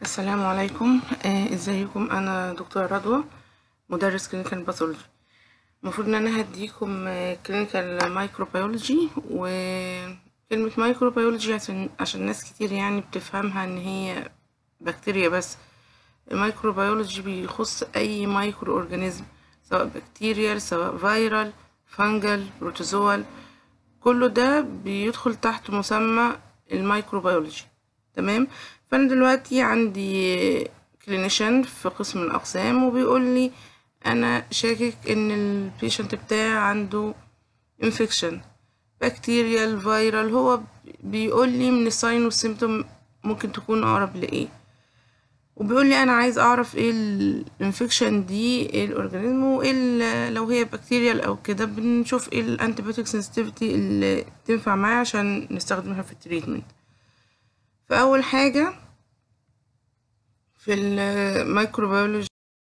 السلام عليكم آه، ازيكم انا دكتورة رضوى مدرس كلينيكال باثولوجي المفروض ان انا هديكم كلينيكال مايكروبيولوجي وكلمة مايكروبيولوجي عشان عشان ناس كتير يعني بتفهمها ان هي بكتيريا بس الميكروبيولوجي بيخص اي مايكرو اورجانيزم سواء بكتيريال سواء فيرال فانجل بروتوزوال كله ده بيدخل تحت مسمى الميكروبيولوجي تمام فانا دلوقتي عندي كلينيشن في قسم الاقسام وبيقول لي انا شاكك ان البيشنت بتاعي عنده انفكشن بكتيريال فيرال هو بيقول لي من الساين والسيمتوم ممكن تكون اقرب لايه وبيقول لي انا عايز اعرف ايه الانفكشن دي ايه الاورجانيزم وايه ال- لو هي بكتيريال او كده بنشوف ايه الانتيبيوتيك سنسيتيفيتي اللي تنفع معاه عشان نستخدمها في التريتمنت فاول حاجه في الميكروبيولوجي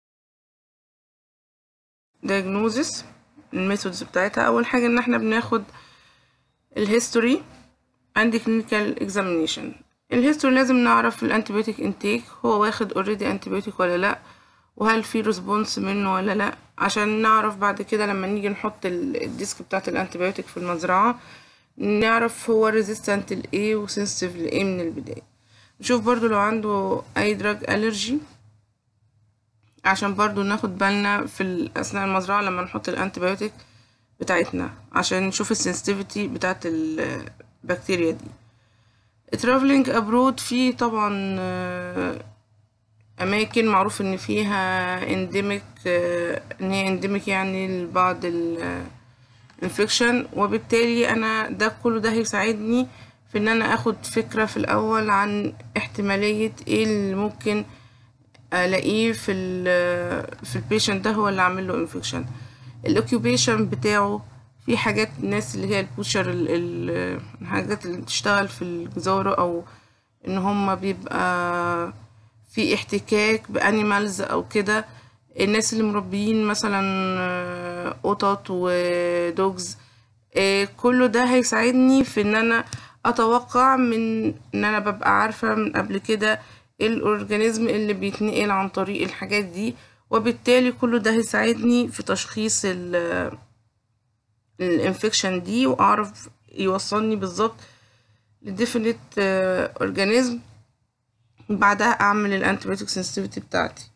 diagnosis الميثودز بتاعتها اول حاجه ان احنا بناخد الهيستوري عندي clinical examination الهيستوري لازم نعرف الانتيبيوتيك انتيك هو واخد اوريدي انتيبيوتيك ولا لا وهل في ريسبونس منه ولا لا عشان نعرف بعد كده لما نيجي نحط ال- الديسك بتاعت الانتيبيوتيك في المزرعه نعرف هو ريزيستنت لايه وسنسيتيف لايه من البدايه نشوف برضو لو عنده اي دراج الرجي عشان برضو ناخد بالنا في ال- اثناء المزرعه لما نحط الانتيبيوتيك بتاعتنا عشان نشوف السنسيتيفيتي بتاعت البكتيريا دي traveling abroad في طبعا آه، اماكن معروف ان فيها انديميك ان هي انديميك يعني لبعض الانفكشن وبالتالي انا ده كله ده هيساعدني في ان انا اخد فكرة في الاول عن احتمالية ايه اللي ممكن الاقيه في ال في البيشنت ده هو اللي عامل له انفكشن الاوكيوبيشن بتاعه في حاجات الناس اللي هي البوشر ال- ال- الحاجات اللي بتشتغل في الجزارة او ان هما بيبقى في احتكاك بانيمالز او كده الناس اللي مربيين مثلا آه، قطط ودوجز آه، كله ده هيساعدني في ان انا اتوقع من ان انا ببقى عارفة من قبل كده ايه الاورجانيزم اللي بيتنقل عن طريق الحاجات دي وبالتالي كله ده هيساعدني في تشخيص ال الانفكشن دي واعرف يوصلني بالظبط لديفينيت اورجانيزم بعدها اعمل الانتيبيوتيك سنسيتيفيتي بتاعتي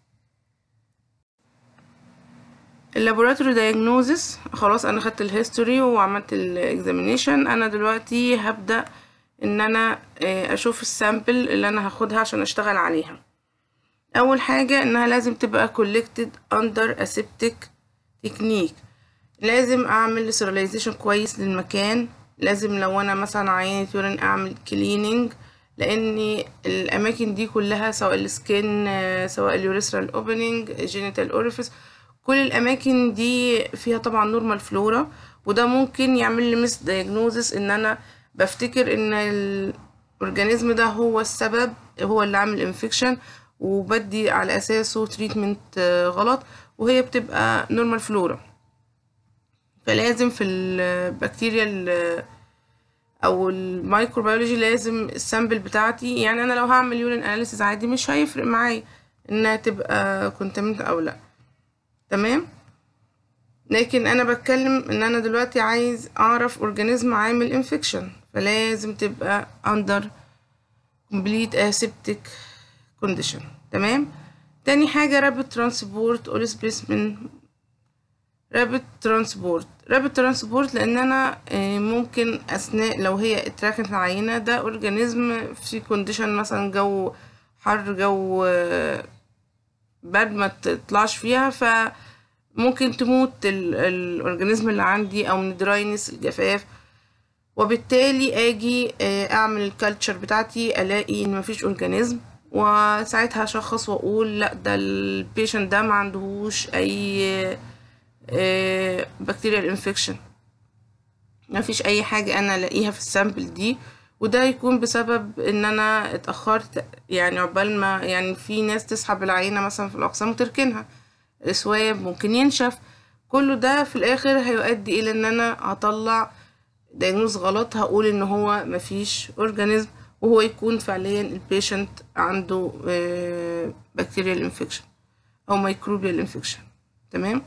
اللابوراتوري دايجنوزس خلاص انا خدت الهيستوري وعملت الاكزامينيشن انا دلوقتي هبدا ان انا آه، اشوف السامبل اللي انا هاخدها عشان اشتغل عليها اول حاجه انها لازم تبقى collected under aseptic technique لازم اعمل سيراليزيشن كويس للمكان لازم لو انا مثلا عينة يورين اعمل كليننج لان الاماكن دي كلها سواء السكين آه، سواء اليوريثرال اوبننج جينيتال اوريفيس كل الاماكن دي فيها طبعا نورمال فلورا وده ممكن يعمل لي مس دايجنوزس ان انا بفتكر ان الاورجانيزم ده هو السبب هو اللي عامل انفكشن وبدي على اساسه تريتمنت غلط وهي بتبقى نورمال فلورا فلازم في البكتيريا ال- او الميكروبيولوجي لازم السامبل بتاعتي يعني انا لو هعمل يورين اناليسيس عادي مش هيفرق معايا انها تبقى كونتامينت او لا تمام لكن انا بتكلم ان انا دلوقتي عايز اعرف اورجانيزم عامل انفكشن فلازم تبقى under complete aseptic condition تمام تاني حاجة رابط ترانسبورت اور سبيسمن رابط ترانسبورت رابط ترانسبورت لان انا آه، ممكن اثناء لو هي اتراكنت العينة ده اورجانيزم في كونديشن مثلا جو حر جو آه، برد ما تطلعش فيها فممكن تموت ال- الاورجانيزم اللي عندي او من دراينس الجفاف وبالتالي اجي آه، اعمل الكالتشر بتاعتي الاقي ان مفيش اورجانيزم وساعتها اشخص واقول لا ده البيشنت ده ما عندهوش اي بكتيريال انفكشن مفيش اي حاجة انا الاقيها في السامبل دي وده يكون بسبب ان انا اتأخرت يعني عقبال ما يعني في ناس تسحب العينة مثلا في الاقسام وتركنها السواب ممكن ينشف كله ده في الاخر هيؤدي الى ان انا هطلع دايجنوز غلط هقول ان هو مفيش اورجانيزم وهو يكون فعليا البيشنت عنده بكتيريال انفكشن او ميكروبيال انفكشن تمام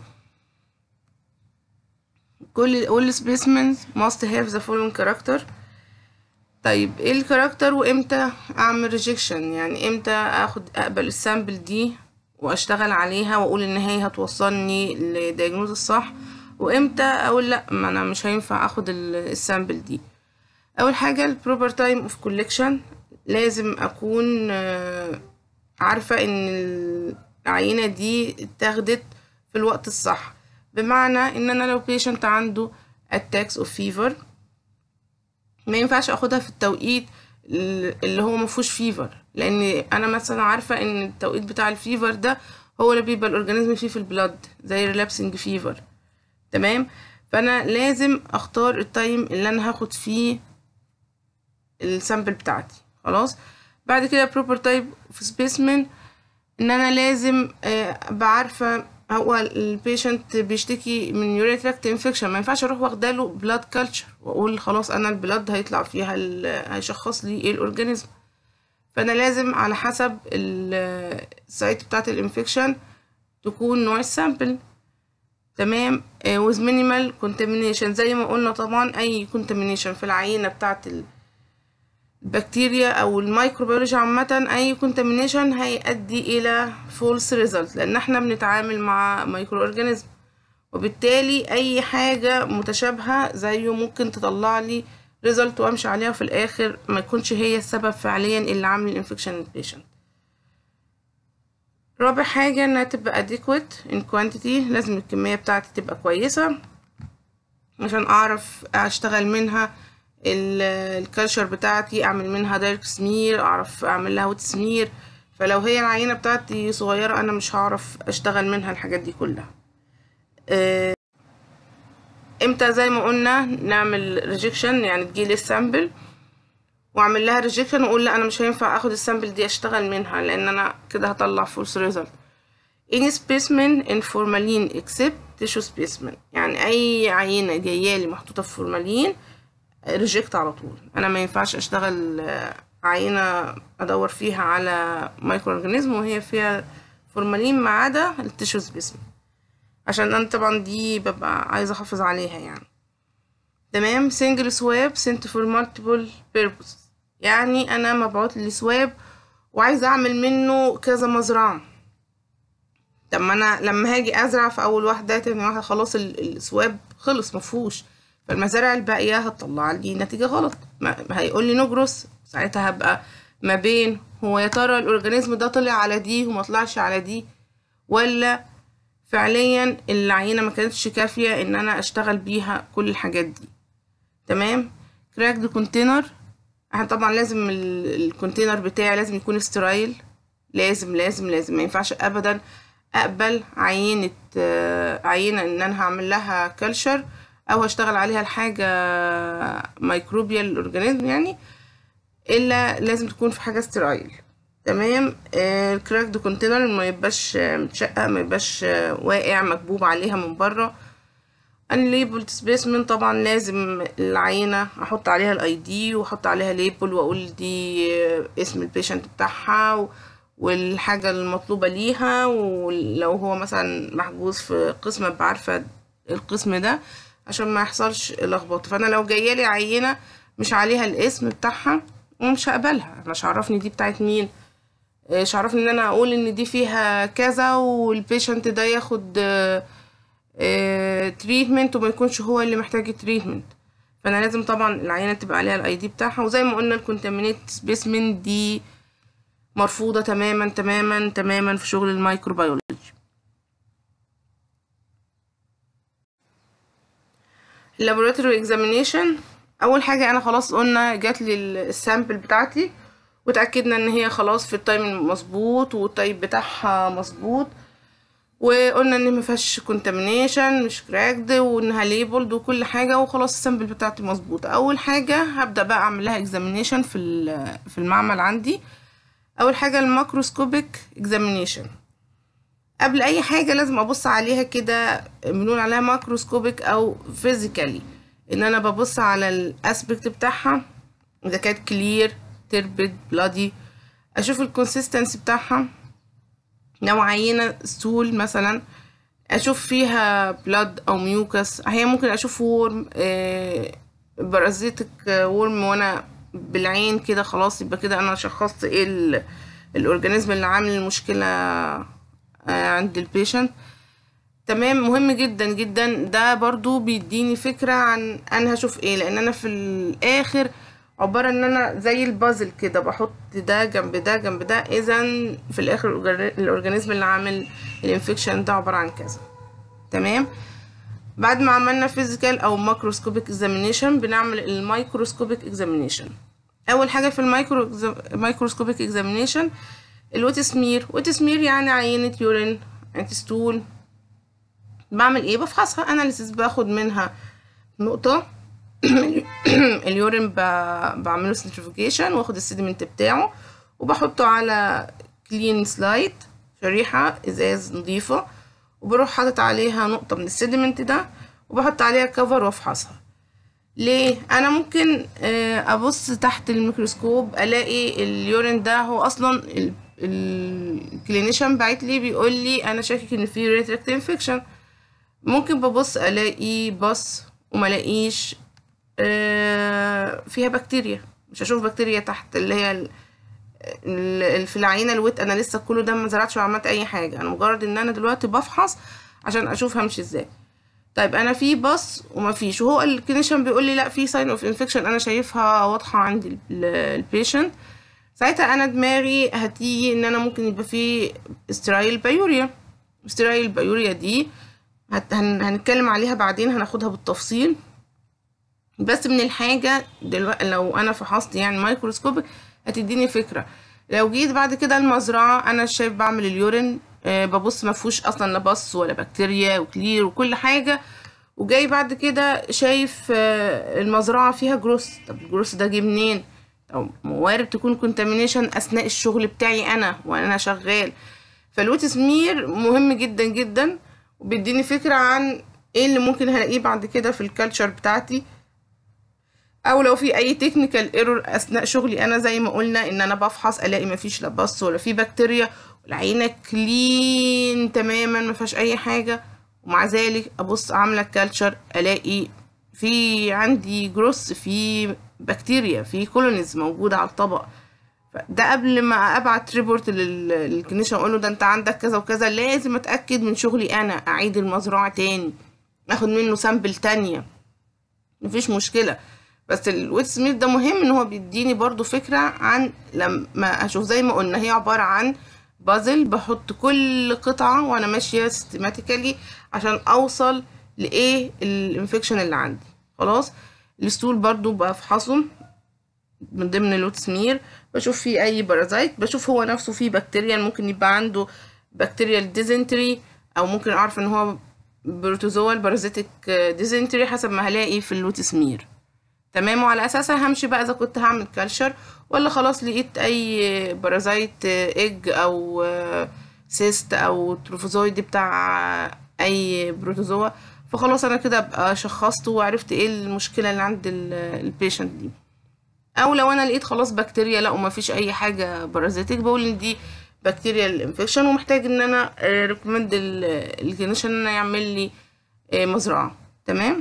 كل all specimens must have the following character طيب ايه الكاركتر وامتى اعمل ريجكشن يعني امتى اخد اقبل السامبل دي واشتغل عليها واقول ان هي هتوصلني لدياجنوز الصح وامتى اقول لا ما انا مش هينفع اخد السامبل دي اول حاجه البروبر تايم اوف كولكشن لازم اكون عارفه ان العينه دي اتاخدت في الوقت الصح بمعنى ان انا لو بيشنت عنده attacks of fever ما ينفعش اخدها في التوقيت اللي هو مفهوش فيفر لان انا مثلا عارفه ان التوقيت بتاع الفيفر ده هو اللي بيبقى الاورجانيزم فيه في البلد زي ريلابسنج فيفر تمام فانا لازم اختار التايم اللي انا هاخد فيه السامبل بتاعتي خلاص بعد كده بروبر تايب في سبيسمن ان انا لازم ابقى عارفه هو البيشنت بيشتكي من يورين تراكت انفكشن ما ينفعش اروح واخداله بلاد كلتشر واقول خلاص انا البلاد هيطلع فيها هيشخص لي ايه الاورجانيزم فانا لازم على حسب السايت بتاعت الانفكشن تكون نوع السامبل تمام with minimal contamination زي ما قلنا طبعا اي contamination في العينه بتاعت البكتيريا او الميكروبيولوجي عامه اي contamination هيؤدي الى false result لان احنا بنتعامل مع مايكرو اورجانيزم وبالتالي اي حاجه متشابهه زيه ممكن تطلع لي ريزلت وامشي عليها في الاخر ما يكونش هي السبب فعليا اللي عامل الانفكشن للبيشنت رابع حاجة انها تبقى adequate in quantity لازم الكمية بتاعتي تبقى كويسة عشان اعرف اشتغل منها الكالشر بتاعتي اعمل منها دايركت سمير اعرف اعمل لها ويت سمير فلو هي العينة بتاعتي صغيرة انا مش هعرف اشتغل منها الحاجات دي كلها امتى زي ما قلنا نعمل ريجكشن يعني تجيلي السامبل واعمل لها ريجكشن واقول لا انا مش هينفع اخد السامبل دي اشتغل منها لان انا كده هطلع فولس ريزلت any specimen in formalin except tissue specimen يعني اي عينه جايالي محطوطه في فورمالين ريجكت على طول انا ما ينفعش اشتغل عينه ادور فيها على مايكرو اورجانيزم وهي فيها فورمالين ما عدا التيشو سبيسمن عشان انا طبعا دي ببقى عايزه احافظ عليها يعني تمام single swab sent for multiple purposes يعني انا مبعوت لي سواب وعايزه اعمل منه كذا مزرعه طب ما انا لما هاجي ازرع في اول واحده تاني واحده خلاص السواب خلص مفهوش فالمزارع الباقيه هتطلع لي نتيجه غلط هيقول لي نجرس ساعتها هبقى ما بين هو يا ترى الاورجانيزم ده طلع على دي وما طلعش على دي ولا فعليا العينه ما كانتش كافيه ان انا اشتغل بيها كل الحاجات دي تمام كراكد كونتينر احنا طبعا لازم الكونتينر بتاعي لازم يكون استرايل لازم لازم لازم ما ينفعش ابدا اقبل عينة عينة ان انا هعمل لها كلشر او هشتغل عليها الحاجة ميكروبيال اورجانيزم يعني الا لازم تكون في حاجة استرايل تمام الكراكد كونتينر ما يبقاش متشقق ما يبقاش واقع مكبوب عليها من بره unlabeled specimen طبعا لازم العينة احط عليها الاي دي واحط عليها ليبل واقول دي اسم البيشنت بتاعها والحاجة المطلوبة ليها ولو هو مثلا محجوز في قسم ابقى عارفة القسم ده عشان ما يحصلش لخبطة فانا لو جايالي عينة مش عليها الاسم بتاعها ومش هقبلها مش عرفني دي بتاعت مين مش عرفني ان انا اقول ان دي فيها كذا والبيشنت ده ياخد تريتمنت وما يكونش هو اللي محتاج تريتمنت فانا لازم طبعا العينه تبقى عليها الاي دي بتاعها وزي ما قلنا الكونتامينيت سبيسمن دي مرفوضه تماما تماما تماما في شغل الميكروبيولوجي اللابوراتوري اكزامينيشن اول حاجه انا خلاص قلنا جات لي السامبل بتاعتي وتاكدنا ان هي خلاص في التايم مظبوط والتايب بتاعها مظبوط وقلنا ان مفيهاش كونتامينيشن مش كراكد وانها ليبلد وكل حاجه وخلاص السامبل بتاعتي مظبوطه اول حاجه هبدا بقى اعمل لها اكزامينيشن في في المعمل عندي اول حاجه الماكروسكوبيك اكزامينيشن قبل اي حاجه لازم ابص عليها كده بنقول عليها ماكروسكوبيك او فيزيكالي ان انا ببص على الاسبكت بتاعها اذا كانت كلير تربد بلادي اشوف الكونسيستنسي بتاعها لو عينة ستول مثلا اشوف فيها بلاد او ميوكس احيانا ممكن اشوف وورم بارازيتك وورم وانا بالعين كده خلاص يبقى كده انا شخصت ايه ال- الاورجانيزم اللي عامل المشكلة آه، عند البيشنت تمام مهم جدا جدا ده برضو بيديني فكرة عن انا هشوف ايه لان انا في الاخر عبارة ان انا زي البازل كده بحط ده جنب ده جنب ده اذا في الاخر الأورجاني- الاورجانيزم اللي عامل الانفكشن ده عبارة عن كذا تمام بعد ما عملنا فيزيكال او ماكروسكوبيك اكزامينيشن بنعمل الميكروسكوبيك اكزامينيشن اول حاجه في المايكرو مايكروسكوبيك اكزامينيشن الويت سمير ويت سمير يعني عينه يورين ستول بعمل ايه بفحصها اناليسيس باخد منها نقطه اليورين ب- بعمله سنترفيكيشن واخد السيدمنت بتاعه وبحطه على كلين سلايد شريحه ازاز نظيفه وبروح حاطط عليها نقطه من السيدمنت ده وبحط عليها كفر وافحصها ليه انا ممكن آه، ابص تحت الميكروسكوب الاقي اليورين ده هو اصلا ال- الكلينيشن باعت لي بيقول لي انا شاكك ان في ريتراكت انفكشن ممكن ببص الاقي بص وما الاقيش آه، فيها بكتيريا مش هشوف بكتيريا تحت اللي هي ال- ال- في العينه الويت انا لسه كله ده ما زرعتش ولا عملت اي حاجه انا مجرد ان انا دلوقتي بفحص عشان اشوف همشي ازاي طيب انا في بص وما فيش وهو الكلينيشن بيقول لي لا في ساين اوف انفكشن انا شايفها واضحه عند البيشنت ساعتها انا دماغي هتيجي ان انا ممكن يبقى في استرايل بايوريا استرايل بايوريا دي هت- هن- هنتكلم عليها بعدين هناخدها بالتفصيل بس من الحاجة دلوقتي لو أنا فحصت يعني مايكروسكوب هتديني فكرة لو جيت بعد كده المزرعة أنا شايف بعمل اليورين آه، ببص مفهوش أصلا لا بص ولا بكتيريا وكلير وكل حاجة وجاي بعد كده شايف آه، المزرعة فيها جروس طب الجروس ده جه منين؟ طب وارد تكون كونتامينيشن أثناء الشغل بتاعي أنا وأنا شغال فالويت سمير مهم جدا جدا وبيديني فكرة عن ايه اللي ممكن هلاقيه بعد كده في الكالتشر بتاعتي او لو في اي تكنيكال ايرور اثناء شغلي انا زي ما قلنا ان انا بفحص الاقي مفيش لا بص ولا في بكتيريا والعينه كلين تماما ما فيهاش اي حاجه ومع ذلك ابص عامله كالتشر الاقي في عندي جروس في بكتيريا في كولونيز موجوده على الطبق ده قبل ما ابعت ريبورت للكنيشن اقول له ده انت عندك كذا وكذا لازم اتاكد من شغلي انا اعيد المزرعه تاني اخد منه سامبل تانية مفيش مشكله بس الويت سميث ده مهم ان هو بيديني برضو فكره عن لما اشوف زي ما قلنا هي عباره عن بازل بحط كل قطعه وانا ماشيه سيستماتيكالي عشان اوصل لايه الانفكشن اللي عندي خلاص الستول برضو بفحصه من ضمن اللوت سمير بشوف فيه اي بارازايت بشوف هو نفسه فيه بكتيريا ممكن يبقى عنده بكتيريا ديزنتري او ممكن اعرف ان هو بروتوزوال بارازيتك ديزنتري حسب ما هلاقي في اللوت سمير تمام وعلى اساسها همشي بقى اذا كنت هعمل كالشر ولا خلاص لقيت اي بارازايت ايج او سيست او تروفوزويد بتاع اي بروتوزوا فخلاص انا كده ابقى شخصته وعرفت ايه المشكله اللي عند البيشنت دي او لو انا لقيت خلاص بكتيريا لا وما فيش اي حاجه بارازيتك بقول ان دي بكتيريا الانفكشن ومحتاج ان انا ريكومند الكلينيشن ان انا يعمل لي آه، مزرعه تمام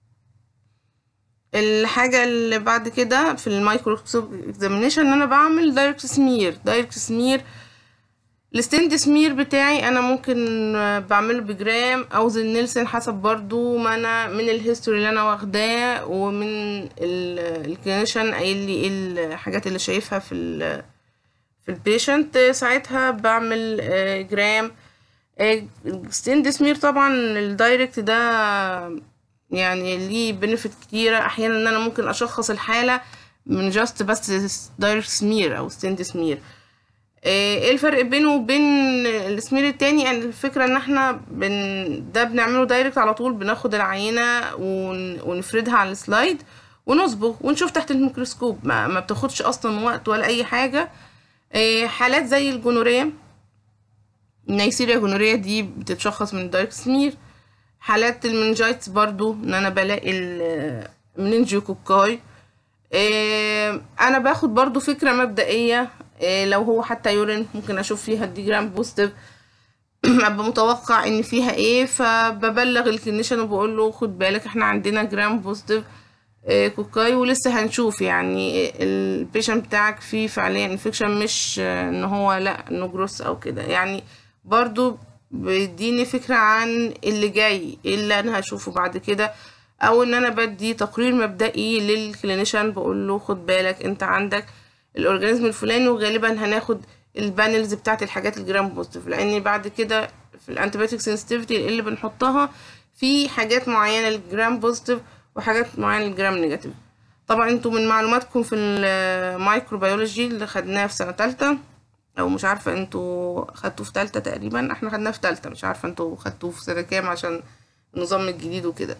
الحاجة اللي بعد كده في الميكروسكوب اكزامينيشن ان انا بعمل دايركت سمير دايركت سمير الستند سمير بتاعي انا ممكن آه، بعمله بجرام او زي نيلسون حسب برضو ما انا من الهيستوري اللي انا واخداه ومن الكلينيشن قايل لي ايه الحاجات اللي شايفها في ال في البيشنت ساعتها بعمل آه، جرام ستند سمير طبعا الدايركت ده يعني ليه بنفيت كتيرة احيانا ان انا ممكن اشخص الحالة من جاست بس دايركت سمير او ستند سمير ايه الفرق بينه وبين السمير التاني يعني الفكرة ان احنا بن ده بنعمله دايركت على طول بناخد العينة ون... ونفردها على السلايد ونصبغ ونشوف تحت الميكروسكوب ما, ما بتاخدش اصلا وقت ولا اي حاجة إيه حالات زي الجونوريا النيسيريا جونوريا دي بتتشخص من الدايركت سمير حالات المنجايتس برضو ان انا بلاقي المننجيوكوكاي إيه انا باخد برضو فكرة مبدئية إيه لو هو حتى يورين ممكن اشوف فيها الدي جرام بوزيتيف ابقى متوقع ان فيها ايه فببلغ الكلينيشن وبقول له خد بالك احنا عندنا جرام بوزيتيف إيه كوكاي ولسه هنشوف يعني البيشنت بتاعك فيه فعليا انفكشن مش آه، ان هو لا انه جروس او كده يعني برضو بيديني فكرة عن اللي جاي ايه اللي انا هشوفه بعد كده او ان انا بدي تقرير مبدئي للكلينيشن بقول له خد بالك انت عندك الاورجانيزم الفلاني وغالبا هناخد البانلز بتاعت الحاجات الجرام بوزيتيف لان بعد كده في الانتيبيوتيك سنسيتيفيتي اللي بنحطها في حاجات معينه للجرام بوزيتيف وحاجات معينه للجرام نيجاتيف طبعا انتوا من معلوماتكم في الميكروبيولوجي اللي خدناها في سنه تالتة او مش عارفه انتوا خدتوه في تالتة تقريبا احنا خدناه في تالتة مش عارفه انتوا خدتوه في سنه كام عشان النظام الجديد وكده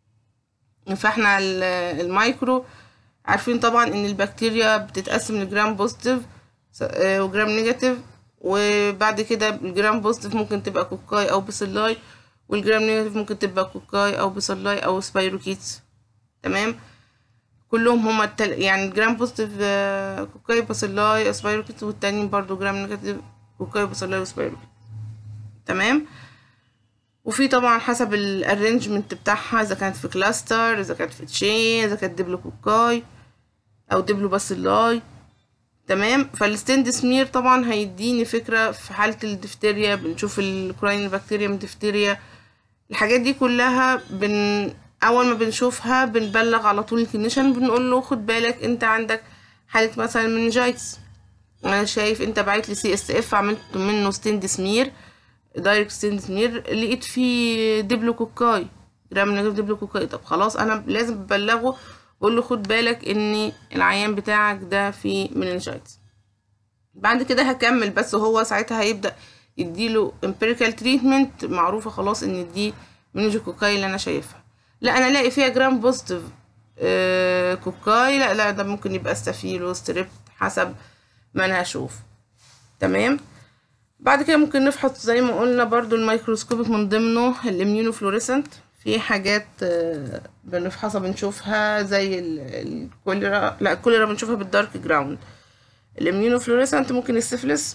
فاحنا ال- المايكرو عارفين طبعا ان البكتيريا بتتقسم لجرام بوزيتيف س- آه، وجرام نيجاتيف وبعد كده الجرام بوزيتيف ممكن تبقى كوكاي او بسلاي والجرام نيجاتيف ممكن تبقى كوكاي او بسلاي او سبايروكيتس تمام كلهم هما التل... يعني الجرام بوزيتيف آه، كوكاي بسلاي سبايروكيتس والتانيين برضو جرام نيجاتيف كوكاي بسلاي وسبايروكيتس تمام وفي طبعا حسب الارينجمنت بتاعها اذا كانت في كلاستر اذا كانت في تشين اذا كانت دبلو كوكاي او دبلو باسيلاي تمام فالستند سمير طبعا هيديني فكرة في حالة الدفتيريا بنشوف الكراين بكتيريا دفتيريا الحاجات دي كلها بن اول ما بنشوفها بنبلغ على طول الكلينيشن بنقول له خد بالك انت عندك حالة مثلا منجايتس انا شايف انت بعت لي سي اس اف عملت منه ستند سمير دايركت ستند سمير لقيت فيه دبلو كوكاي جرام نيجاتيف دبلو كوكاي طب خلاص انا لازم ببلغه بقول له خد بالك ان العيان بتاعك ده فيه مننجايتس بعد كده هكمل بس هو ساعتها هيبدأ يديله empirical treatment معروفة خلاص ان دي مننجوكوكاي اللي انا شايفها لا انا الاقي فيها جرام بوزيتيف آه كوكاي لا لا ده ممكن يبقى ستافيلو ستريبت حسب ما انا هشوف تمام بعد كده ممكن نفحص زي ما قلنا برضو الميكروسكوبيك من ضمنه الاميونوفلوريسنت في حاجات آه، بنفحصها بنشوفها زي ال- الكوليرا لا الكوليرا بنشوفها بالدارك جراوند الاميونوفلوريسنت ممكن السيفلس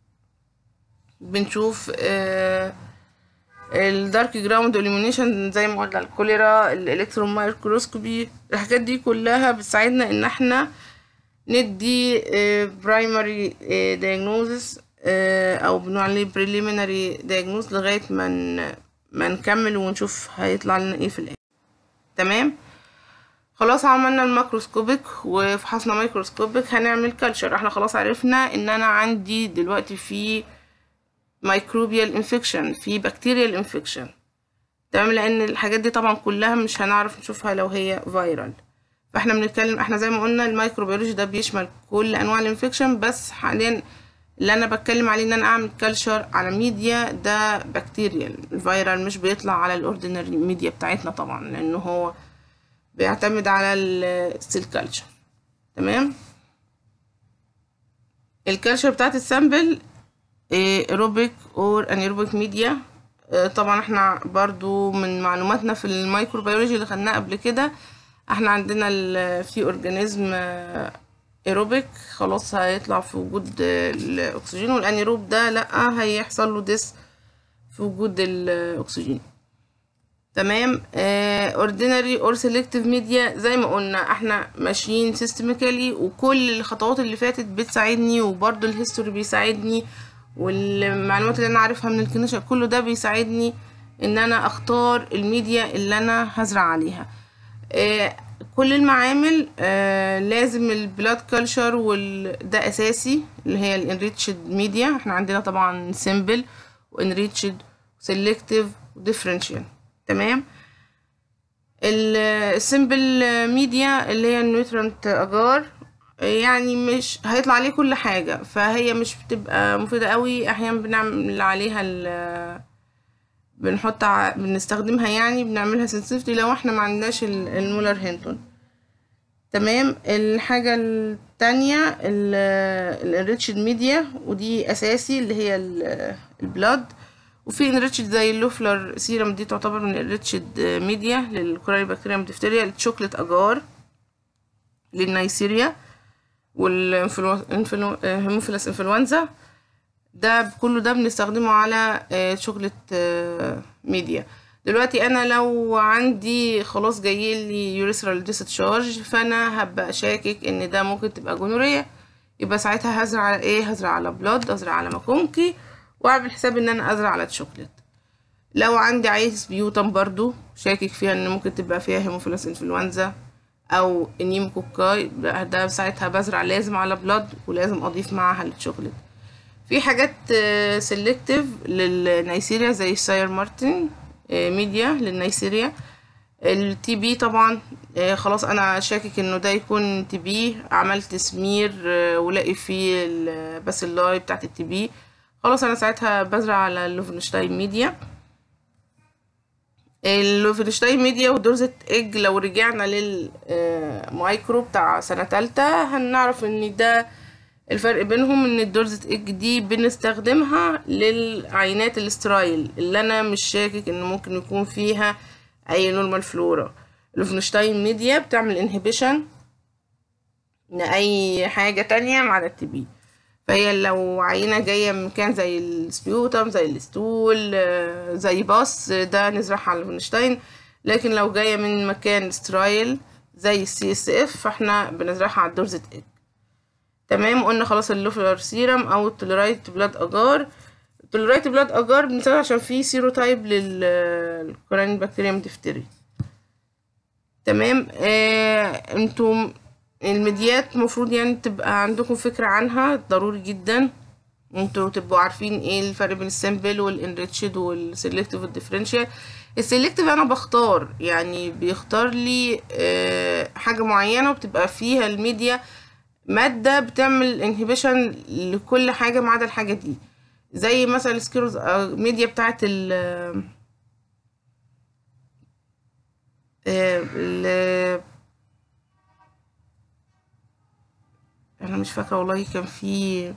بنشوف آه، الدارك جراوند واليمينيشن زي ما قلنا الكوليرا الالكترون مايكروسكوبي الحاجات دي كلها بتساعدنا ان احنا ندي برايمري diagnosis آه، او بنقول عليه preliminary diagnosis لغايه ما ن- ما نكمل ونشوف هيطلع لنا ايه في الاخر تمام خلاص عملنا الماكروسكوبيك وفحصنا مايكروسكوبيك هنعمل كلتشر احنا خلاص عرفنا ان انا عندي دلوقتي في ميكروبيال انفكشن في بكتيريال انفكشن تمام لان الحاجات دي طبعا كلها مش هنعرف نشوفها لو هي فايرال فاحنا بنتكلم احنا زي ما قلنا الميكروبيولوجي ده بيشمل كل انواع الانفكشن بس حاليا اللي انا بتكلم عليه ان انا اعمل كلتشر على ميديا ده بكتيريال الفيرال مش بيطلع على الاوردينري ميديا بتاعتنا طبعا لانه هو بيعتمد على السيل كلتشر تمام الكلتشر بتاعت السامبل ايروبيك اور انيروبيك ميديا طبعا احنا برضو من معلوماتنا في الميكروبيولوجي اللي خدناه قبل كده احنا عندنا ال- في اورجانيزم ايروبيك خلاص هيطلع في وجود الاكسجين والانيروب ده لا هيحصل له ديس في وجود الاكسجين تمام اوردينري اور سيلكتيف ميديا زي ما قلنا احنا ماشيين سيستميكالي وكل الخطوات اللي فاتت بتساعدني وبرضو الهيستوري بيساعدني والمعلومات اللي انا عارفها من الكنشة كله ده بيساعدني ان انا اختار الميديا اللي انا هزرع عليها آه، كل المعامل آه، لازم البلاد كلشر وال... ده اساسي اللي هي الانريتشد ميديا احنا عندنا طبعا سيمبل وانريتشد سيلكتيف وديفرنشال تمام السيمبل ميديا اللي هي النيوترنت اجار يعني مش هيطلع عليه كل حاجة فهي مش بتبقى مفيدة قوي احيانا بنعمل عليها ال بنحط ع- بنستخدمها يعني بنعملها سنسيفتي لو احنا ما عندناش ال- المولر هينتون تمام الحاجة التانية الانريتشد ميديا ودي اساسي اللي هي البلاد وفي انريتشد زي اللوفلر سيرم دي تعتبر من الانريتشد ميديا للكوراري بكتيريا ديفتيريا الشوكليت اجار للنيسيريا والهيموفيلس انفلونزا ده كله ده بنستخدمه على آه، شوكليت آه، ميديا دلوقتي انا لو عندي خلاص جاي لي يوريثرال ديستشارج فانا هبقى شاكك ان ده ممكن تبقى جونوريا يبقى ساعتها هزرع على ايه هزرع على بلاد هزرع على ماكونكي واعمل حساب ان انا ازرع على شوكليت لو عندي عايز بيوتم برضو شاكك فيها ان ممكن تبقى فيها هيموفيلس انفلونزا او انيموكوكاي ده ساعتها بزرع لازم على بلاد ولازم اضيف معاها الشوكليت في حاجات سيلكتيف للنيسيريا زي الساير مارتن آه، ميديا للنيسيريا التي بي طبعا آه، خلاص انا شاكك انه ده يكون تي بي عملت سمير آه، ولاقي فيه الباسيلاي بتاعت التي بي خلاص انا ساعتها بزرع على اللوفنشتاين ميديا اللوفنشتاين ميديا ودورزة ايج لو رجعنا للمايكرو بتاع سنة تالتة هنعرف ان ده الفرق بينهم ان الدورزة ايج دي بنستخدمها للعينات الاسترايل اللي انا مش شاكك ان ممكن يكون فيها اي نورمال فلورا اللوفنشتاين ميديا بتعمل انهبيشن لأي حاجة تانية ما عدا التي بي فهي لو عينة جاية من مكان زي السبيوتم زي الستول آه، زي باص آه، ده نزرعها على الفينشتاين لكن لو جاية من مكان سترايل زي السي اس اف فاحنا بنزرعها على الدورزة ايج تمام قلنا خلاص اللوفلر سيرم او التولرايت بلاد اجار التولرايت بلاد اجار بنستخدم عشان فيه سيروتايب للكورانين بكتيريوم ديفتري تمام آه انتم المديات المفروض يعني تبقى عندكم فكرة عنها ضروري جدا انتوا تبقوا عارفين ايه الفرق بين السامبل والانريتشد والسيلكتيف والديفرنشال السيلكتيف انا بختار يعني بيختار لي آه، حاجة معينة وبتبقى فيها الميديا مادة بتعمل انهبيشن لكل حاجة ما عدا الحاجة دي زي مثلا السكيروز آه، ميديا بتاعت ال آه، ال- انا مش فاكره والله كان في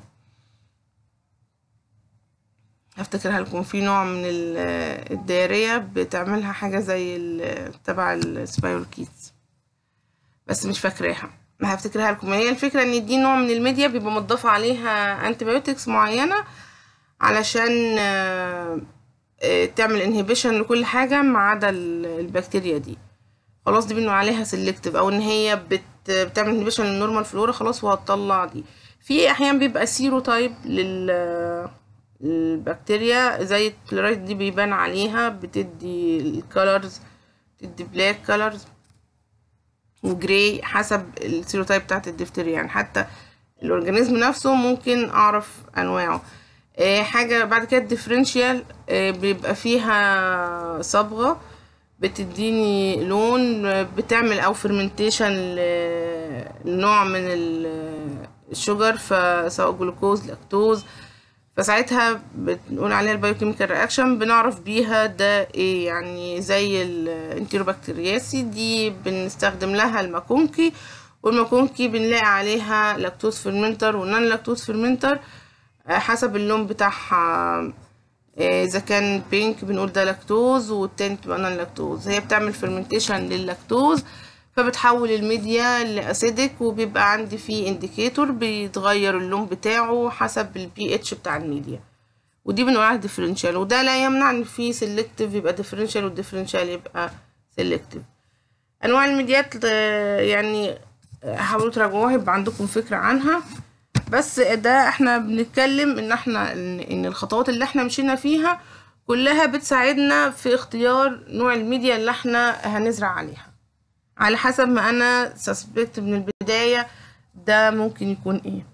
هفتكرها لكم في نوع من ال- الدائرية بتعملها حاجة زي ال- تبع السبايروكيتس بس مش فاكراها ما هفتكرها لكم هي الفكرة ان دي نوع من الميديا بيبقى مضاف عليها انتيبيوتكس معينة علشان آه، آه، تعمل انهبيشن لكل حاجة ما عدا ال- البكتيريا دي خلاص دي بنقول عليها سيلكتيف او ان هي بت بتعمل انهبيشن للنورمال فلورا خلاص وهتطلع دي في احيانا بيبقى سيرو تايب لل البكتيريا زي الكلورايد دي بيبان عليها بتدي الكالرز بتدي بلاك كالرز وجراي حسب السيروتايب بتاعت الدفتريا يعني حتى الاورجانيزم نفسه ممكن اعرف انواعه آه، حاجة بعد كده الديفرنشيال بيبقى فيها صبغة بتديني لون آه، بتعمل او فرمنتيشن لنوع من ال- الشجر فسواء جلوكوز لاكتوز فساعتها بنقول عليها البايوكيميكال رياكشن بنعرف بيها ده ايه يعني زي الانتيروبكتيرياسي دي بنستخدم لها الماكونكي والماكونكي بنلاقي عليها لاكتوز فيرمنتر والنون لاكتوز فيرمنتر آه، حسب اللون بتاعها آه، اذا كان بينك بنقول ده لاكتوز والتاني تبقى نون لاكتوز هي بتعمل فيرمنتيشن لللاكتوز فبتحول الميديا لاسيدك وبيبقى عندي فيه انديكيتور بيتغير اللون بتاعه حسب البي اتش بتاع الميديا ودي بنقول عليها ديفرنشال وده لا يمنع ان في سيلكتيف يبقى ديفرنشال والديفرنشال يبقى سيلكتيف انواع الميديات آه، يعني آه، حاولوا تراجعوها يبقى عندكم فكرة عنها بس ده احنا بنتكلم ان احنا ان إن الخطوات اللي احنا مشينا فيها كلها بتساعدنا في اختيار نوع الميديا اللي احنا هنزرع عليها على حسب ما انا سسبكت من البداية ده ممكن يكون ايه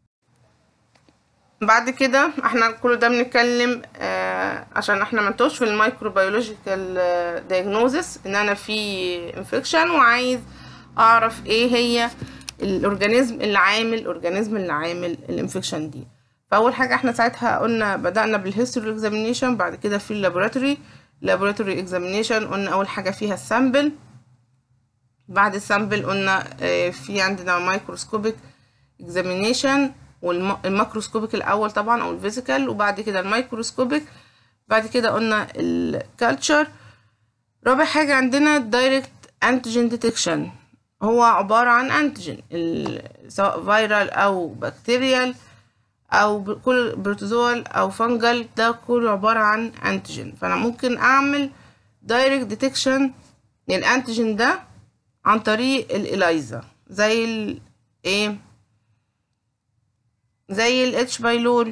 بعد كده احنا كل ده بنتكلم آه عشان احنا منتوش في الميكروبيولوجيكال دايجنوزس ان انا في انفكشن وعايز اعرف ايه هي الاورجانيزم اللي عامل الاورجانيزم اللي عامل الانفكشن دي فاول حاجه احنا ساعتها قلنا بدانا بالهيستوري اكزامينيشن بعد كده في اللابوراتوري لابوراتوري اكزامينيشن قلنا اول حاجه فيها السامبل بعد السامبل قلنا آه، في عندنا مايكروسكوبيك اكزامينيشن والماكروسكوبيك الاول طبعا او الفيزيكال وبعد كده الميكروسكوبيك بعد كده قلنا الكالتشر رابع حاجه عندنا الدايركت انتيجين ديتكشن هو عبارة عن انتيجين ال- سواء فيرال او بكتيريال او ب- كل بروتوزوال او فانجل ده كله عبارة عن انتيجين فانا ممكن اعمل دايركت ديتكشن للانتيجين ده عن طريق الإلايزا زي ال ايه زي الاتش بايلوري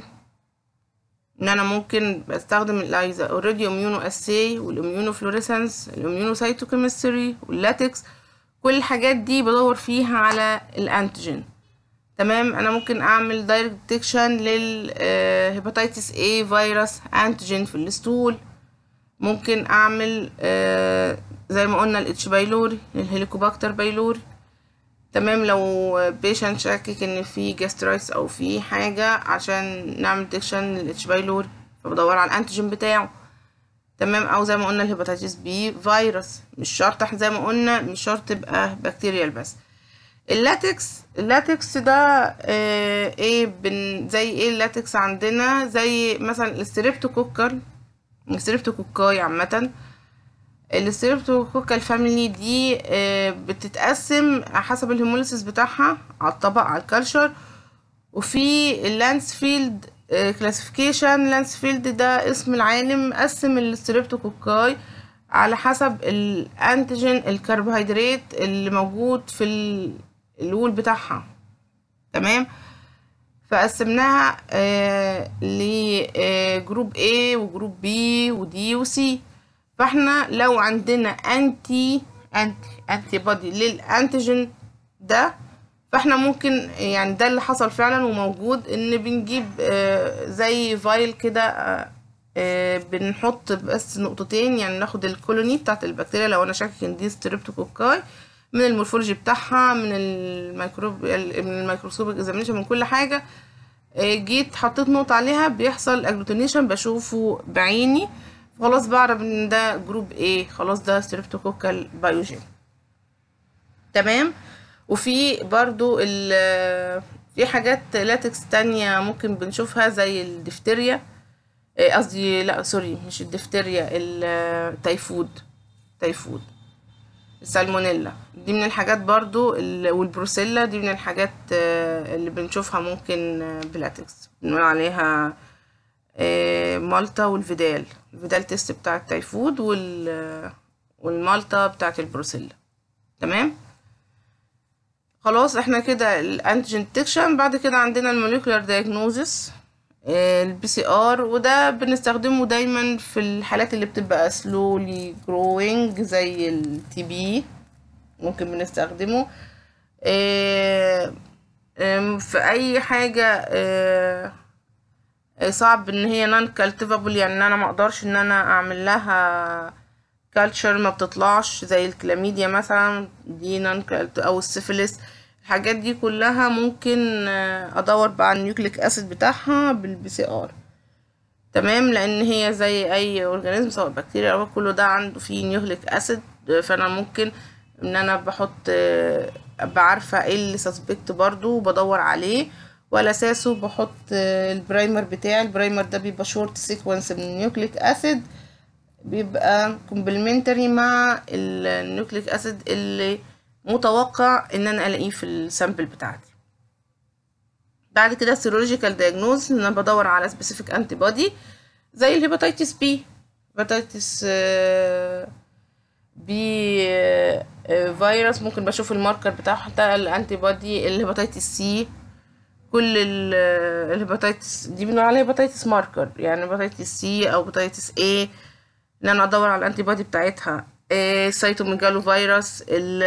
ان انا ممكن بستخدم الايزا اوريدي اميونو اساي والاميونو فلوريسنس الاميونو سايتوكيمستري واللاتكس كل الحاجات دي بدور فيها على الانتيجين تمام انا ممكن اعمل دايركت ديتكشن للهيباتيتس اي فيروس انتيجين في الستول ممكن اعمل آه، زي ما قلنا الاتش بايلوري الهيليكوباكتر بايلوري تمام لو بيشنت شاكك ان في جاسترايتس او في حاجه عشان نعمل ديكشن للاتش بايلوري فبدور على الانتيجين بتاعه تمام او زي ما قلنا الهيباتيتس بي فيروس مش شرط احنا زي ما قلنا مش شرط تبقى بكتيريال بس اللاتكس اللاتكس ده آه ايه بن زي ايه اللاتكس عندنا زي مثلا الستريبتوكوكر الستريبتوكوكاي عامه الستريبتوكوكال فاميلي دي آه، بتتقسم حسب الهيموليسيس بتاعها على الطبق على الكالشر وفي اللانسفيلد كلاسيفيكيشن لانسفيلد ده اسم العالم قسم الستريبتوكوكاي على حسب الانتيجين الكربوهيدرات اللي موجود في ال- الوول بتاعها تمام فقسمناها آه لجروب A وجروب B ودي وسي فاحنا لو عندنا انتي انتي انتي بودي للانتيجين ده فاحنا ممكن يعني ده اللي حصل فعلا وموجود ان بنجيب آه، زي فايل كده آه، آه، بنحط بس نقطتين يعني ناخد الكولوني بتاعت البكتيريا لو انا شاكك ان دي ستريبتوكوكاي من المورفولوجي بتاعها من الميكروب من الميكروسكوبيك اكزامينشن من كل حاجه آه، جيت حطيت نقطة عليها بيحصل اجلوتينيشن بشوفه بعيني خلاص بعرف ان ده جروب ايه خلاص ده ستريبتوكوكال بايوجين تمام وفي برضو ال في حاجات لاتكس تانية ممكن بنشوفها زي الدفتيريا إيه قصدي لا سوري مش الدفتيريا التيفود تيفود السالمونيلا دي من الحاجات برضو ال- والبروسيلا دي من الحاجات آه، اللي بنشوفها ممكن آه، بلاتكس بنقول عليها آه، مالتا والفيدال الفيدال تيست بتاع التيفود وال والمالتا بتاعت البروسيلا تمام خلاص احنا كده الانتيجين ديتكشن بعد كده عندنا الموليكولار دايجنوزس البي سي ار وده بنستخدمه دايما في الحالات اللي بتبقى سلولي جروينج زي التي بي ممكن بنستخدمه آه، آم، في اي حاجه آه، آه، صعب ان هي نون كالتيفابل يعني ان انا ما اقدرش ان انا اعمل لها كالتشر ما بتطلعش زي الكلاميديا مثلا دي نون او السيفيلس الحاجات دي كلها ممكن آه، ادور بقى على النيوكليك اسيد بتاعها بالبي سي ار تمام لان هي زي اي اورجانيزم سواء بكتيريا او كله ده عنده فيه نيوكليك اسيد فانا ممكن ان انا بحط آه، ابقى عارفه ايه اللي سسبكت برضو وبدور عليه وعلى اساسه بحط آه، البرايمر بتاعي البرايمر ده بيبقى شورت سيكونس من النيوكليك اسيد بيبقى كومبلمنتري مع النيوكليك اسيد اللي متوقع ان انا الاقيه في السامبل بتاعتي بعد كده سيرولوجيكال دايجنوز ان انا بدور على سبيسيفيك انتي بودي زي الهيباتيتس بي هيباتيتس بي فيروس ممكن بشوف الماركر بتاعه ده الانتي بودي الهيباتيتس سي كل ال- الهيباتيتس دي بنقول عليها هيباتيتس ماركر يعني هيباتيتس سي او هيباتيتس اي ان انا ادور على الانتي بودي بتاعتها إيه سيتوميجالو فيروس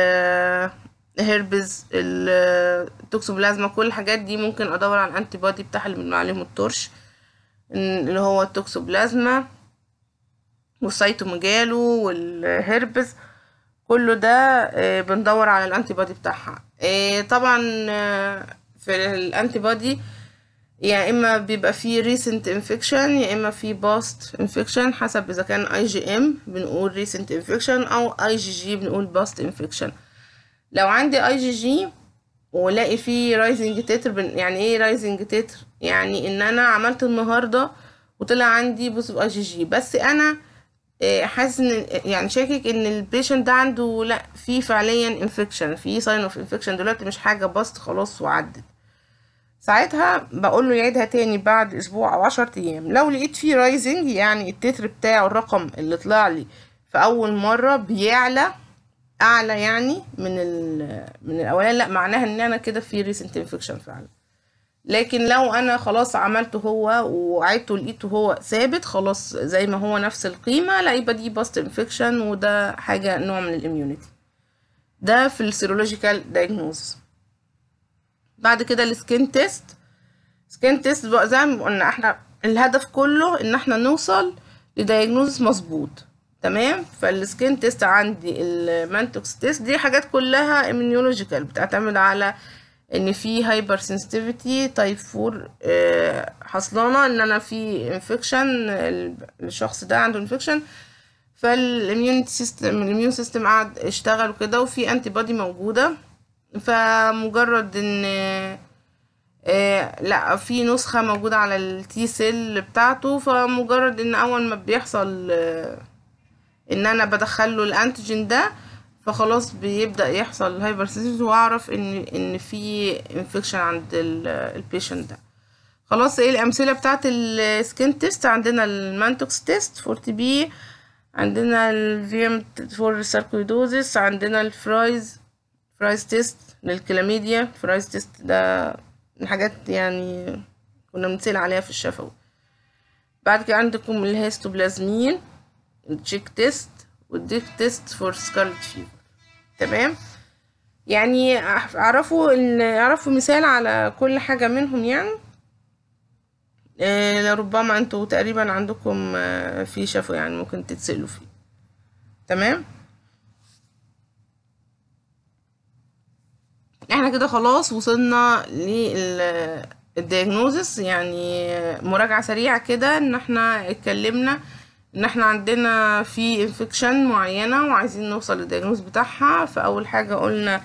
الهربز التوكسوبلازما كل الحاجات دي ممكن ادور على الانتي بودي بتاعها اللي بنقول عليهم الترش اللي هو التوكسوبلازما والسيتوميجالو والهربز كله ده آه، بندور على الانتي بودي بتاعها آه، طبعا آه، في الانتي بودي يا اما بيبقى فيه recent infection يا اما فيه past infection حسب اذا كان اي جي ام بنقول recent infection او اي جي جي بنقول past infection لو عندي اي جي جي ولاقي فيه رايزنج تتر يعني ايه رايزنج تتر يعني ان انا عملت النهارده وطلع عندي بوزيتيف اي جي جي بس انا آه، حاسس ان يعني شاكك ان البيشنت ده عنده لا في فعليا انفكشن في ساين اوف انفكشن دلوقتي مش حاجه بسط خلاص وعدت ساعتها بقول له يعيدها تاني بعد اسبوع او عشر ايام لو لقيت فيه رايزنج يعني التتر بتاعه الرقم اللي طلع لي في اول مره بيعلى اعلى يعني من ال من الاولاني لا معناها ان انا كده في ريسنت انفكشن فعلا لكن لو انا خلاص عملته هو وعدته لقيته هو ثابت خلاص زي ما هو نفس القيمه لا يبقى دي باست انفكشن وده حاجه نوع من الاميونيتي ده في السيرولوجيكال دايجنوز بعد كده السكين تيست سكين تيست بقى زي ما قلنا احنا الهدف كله ان احنا نوصل لدايجنوز مظبوط تمام فالسكين تيست عندي المانتوكس تيست دي حاجات كلها اميونولوجيكال بتعتمد على ان في هايبر سنسيتيفيتي تايب 4 آه، حصلانه ان انا في انفكشن الشخص ده عنده انفكشن فالاميون سيستم الاميون سيستم قعد اشتغل وكده وفي انتي بودي موجوده فمجرد ان آه، لا في نسخة موجودة على التي سيل بتاعته فمجرد ان اول ما بيحصل آه، ان انا بدخله الانتيجين ده فخلاص بيبدأ يحصل هايبر واعرف ان ان في انفكشن عند البيشنت ده خلاص ايه الامثله بتاعت السكين تيست عندنا المانتوكس تيست فور تي بي عندنا الفيم فور ساركويدوزيس عندنا الفرايز فرايز تيست للكلاميديا فرايز تيست ده من حاجات يعني كنا بنسأل عليها في الشفوي بعد كده عندكم الهيستوبلازمين التشيك تيست والديك تيست فور سكارلت فيفر تمام يعني اعرفوا ان اعرفوا مثال على كل حاجة منهم يعني آه لربما انتوا تقريبا عندكم آه في شفوي يعني ممكن تتسألوا فيه تمام احنا كده خلاص وصلنا للدياجنوزس يعني مراجعة سريعة كده ان احنا اتكلمنا ان احنا عندنا في انفكشن معينة وعايزين نوصل للدياجنوز بتاعها فاول حاجة قلنا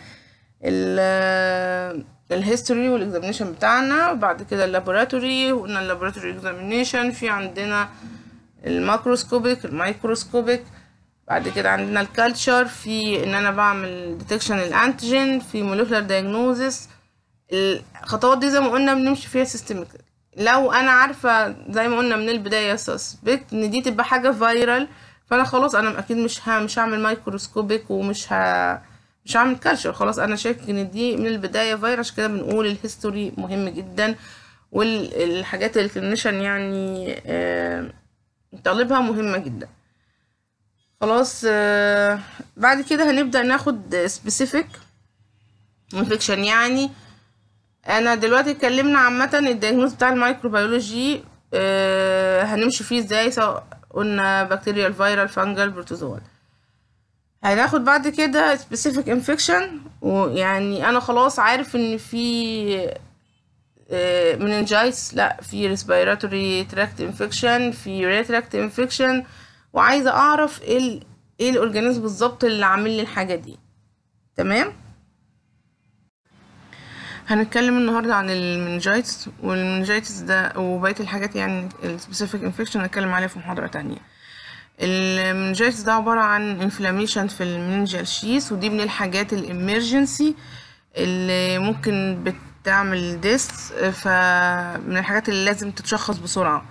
الهيستوري والاكزامينيشن بتاعنا وبعد كده اللابوراتوري وقلنا اللابوراتوري اكزامينيشن في عندنا الماكروسكوبيك الميكروسكوبيك بعد كده عندنا الكالتشر في ان انا بعمل ديتكشن الانتيجين في موليكولار دايجنوزس الخطوات دي زي ما قلنا بنمشي فيها سيستميك لو انا عارفه زي ما قلنا من البدايه سسبكت ان دي تبقى حاجه فايرال فانا خلاص انا اكيد مش ها مش هعمل مايكروسكوبيك ومش ها مش هعمل كالتشر خلاص انا شاكك ان دي من البدايه فايرال عشان كده بنقول الهيستوري مهم جدا والحاجات الكلينيشن يعني آه طالبها مهمه جدا خلاص آه بعد كده هنبدأ ناخد سبيسيفيك انفكشن يعني انا دلوقتي اتكلمنا عامة الدياجنوز بتاع الميكروبيولوجي آه هنمشي فيه ازاي سواء قلنا بكتيريال فيرال فانجل بروتوزوال هناخد بعد كده سبيسيفيك انفكشن ويعني انا خلاص عارف ان في آه مننجايتس لا في ريسبيراتوري تراكت انفكشن في ريتراكت انفكشن وعايزه اعرف ايه ال... ايه الاورجانيزم بالظبط اللي عامل لي الحاجه دي تمام هنتكلم النهارده عن المنجايتس والمنجايتس ده وبقيه الحاجات يعني السبيسيفيك انفكشن هنتكلم عليها في محاضره تانية المنجايتس ده عباره عن انفلاميشن في المنجال شيس ودي من الحاجات الامرجنسي اللي ممكن بتعمل ديس فمن الحاجات اللي لازم تتشخص بسرعه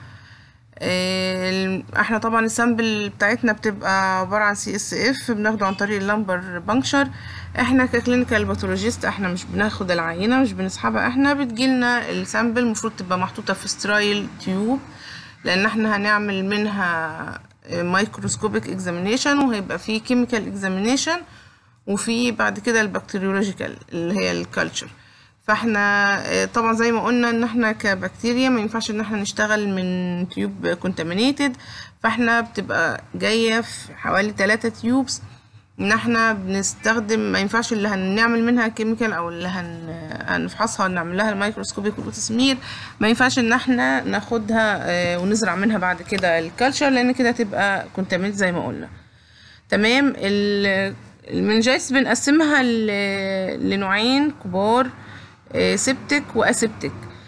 احنا طبعا السامبل بتاعتنا بتبقى عبارة عن سي اس اف بناخده عن طريق اللمبر بانكشر احنا ككلينيكال باثولوجيست احنا مش بناخد العينة مش بنسحبها احنا بتجيلنا السامبل المفروض تبقى محطوطة في سترايل تيوب لان احنا هنعمل منها مايكروسكوبيك اكزامينيشن وهيبقى فيه كيميكال اكزامينيشن وفي بعد كده البكتيريولوجيكال اللي هي الكالتشر فاحنا طبعا زي ما قلنا ان احنا كبكتيريا ما ينفعش ان احنا نشتغل من تيوب كونتامينيتد فاحنا بتبقى جايه في حوالي 3 تيوبس ان احنا بنستخدم ما ينفعش اللي هنعمل منها كيميكال او اللي هن... هنفحصها ونعمل لها الميكروسكوبيك والتسمير ما ينفعش ان احنا ناخدها ونزرع منها بعد كده الكالتشر لان كده تبقى كونتامينت زي ما قلنا تمام المنجايتس بنقسمها لنوعين كبار سبتك واسبتك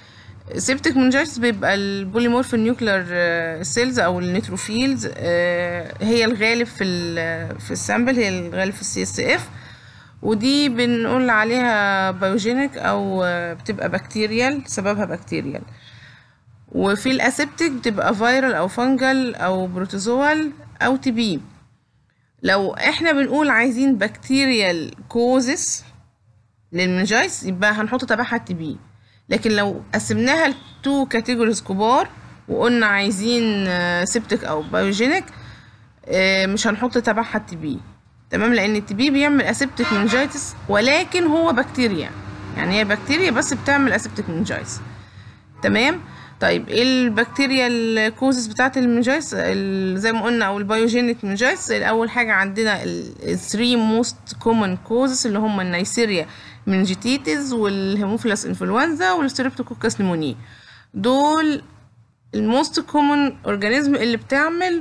سيبتك منجايتس بيبقى البوليمورف نيوكلير سيلز او النيتروفيلز هي الغالب في ال في السامبل هي الغالب في السي اس اف ودي بنقول عليها بايوجينيك او بتبقى بكتيريال سببها بكتيريال وفي الاسيبتك بتبقى فيرال او فانجل او بروتوزوال او تي بي لو احنا بنقول عايزين بكتيريال كوزس للمنجايتس يبقى هنحط تبعها التي بي لكن لو قسمناها لتو كاتيجوريز كبار وقلنا عايزين سيبتك او بايوجينيك مش هنحط تبعها التي بي تمام لان التي بي بيعمل اسيبتك منجايتس ولكن هو بكتيريا يعني هي بكتيريا بس بتعمل اسيبتك منجايتس تمام طيب ايه البكتيريا الكوزز بتاعت المنجايتس زي ما قلنا او البايوجينيك منجايتس اول حاجه عندنا الثري موست كومن كوزز اللي هم النيسيريا منجيتيتس والهيموفيلس انفلونزا والستريبتوكوكس نيموني دول الموست كومن اورجانيزم اللي بتعمل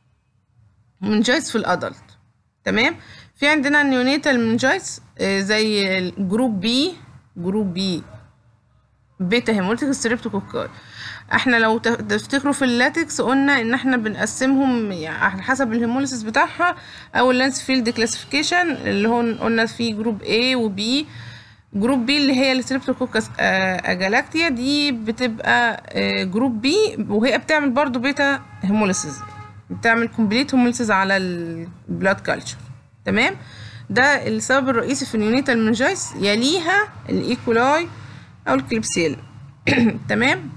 منجايتس في الادلت تمام في عندنا النيونيتال منجايتس زي الجروب بي جروب بي بيتا هيموليتيك ستريبتوكوكاي احنا لو تفتكروا في اللاتكس قلنا ان احنا بنقسمهم يعني على حسب الهيموليسيس بتاعها او اللانس فيلد كلاسيفيكيشن اللي هو قلنا فيه جروب A و B جروب بي اللي هي الستريبتوكوكس اجالاكتيا دي بتبقى جروب بي وهي بتعمل برضو بيتا هيموليسيس بتعمل كومبليت هيموليسيس على البلاد كلتشر تمام ده السبب الرئيسي في النيونيتال منجايس يليها الايكولاي او الكليبسيل تمام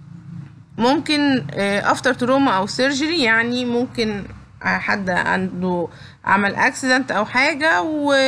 ممكن افتر تروما او سيرجري يعني ممكن حد عنده عمل اكسيدنت او حاجه